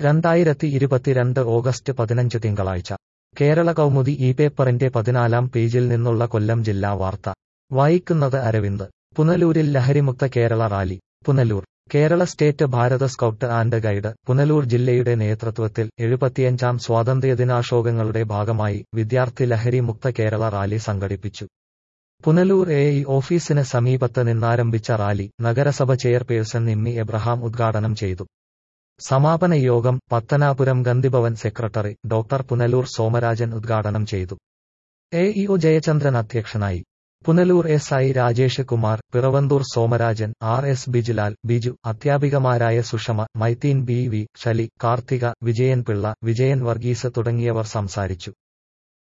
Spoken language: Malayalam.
രണ്ടായിരത്തി ഇരുപത്തിരണ്ട് ഓഗസ്റ്റ് പതിനഞ്ച് തിങ്കളാഴ്ച കേരള കൗമുദി ഈ പേപ്പറിന്റെ പതിനാലാം പേജിൽ നിന്നുള്ള കൊല്ലം ജില്ലാ വാർത്ത വായിക്കുന്നത് അരവിന്ദ് പുനലൂരിൽ ലഹരിമുക്ത Kerala rally Punalur Kerala state Bharat scout and guide Punalur ജില്ലയുടെ നേതൃത്വത്തിൽ എഴുപത്തിയഞ്ചാം സ്വാതന്ത്ര്യദിനാശോകങ്ങളുടെ ഭാഗമായി വിദ്യാർത്ഥി ലഹരി മുക്ത കേരള റാലി സംഘടിപ്പിച്ചു പുനലൂർ എ ഇ ഓഫീസിന് സമീപത്ത് നിന്നാരംഭിച്ച റാലി നഗരസഭ ചെയർപേഴ്സൺ നിമ്മി എബ്രഹാം ഉദ്ഘാടനം ചെയ്തു സമാപന യോഗം പത്തനാപുരം ഗന്ധിഭവൻ സെക്രട്ടറി ഡോക്ടർ പുനലൂർ സോമരാജൻ ഉദ്ഘാടനം ചെയ്തു എ ഇ ഒ ജയചന്ദ്രൻ അധ്യക്ഷനായി Punalur S I Rajesh Kumar Piravanthoor Somarajan R S Bijilal Biju അധ്യാപികമാരായ സുഷമ മൈത്തീൻ ബി വി ഷലി കാർത്തിക വിജയൻ പിള്ള വിജയൻ വർഗീസ് തുടങ്ങിയവർ സംസാരിച്ചു